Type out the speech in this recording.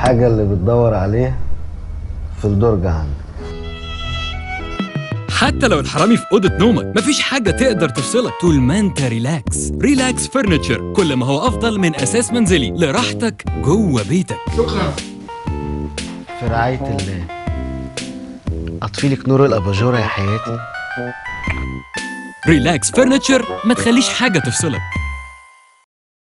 الحاجة اللي بتدور عليها في الدرج عندك حتى لو الحرامي في اوضه نومك مفيش حاجه تقدر تفصلك طول ما انت ريلاكس ريلاكس فرنتشر كل ما هو افضل من اساس منزلي لراحتك جوه بيتك في رعاية الله أطفيلك نور الأباجورة يا حياتي ريلاكس فرنتشر ما تخليش حاجه تفصلك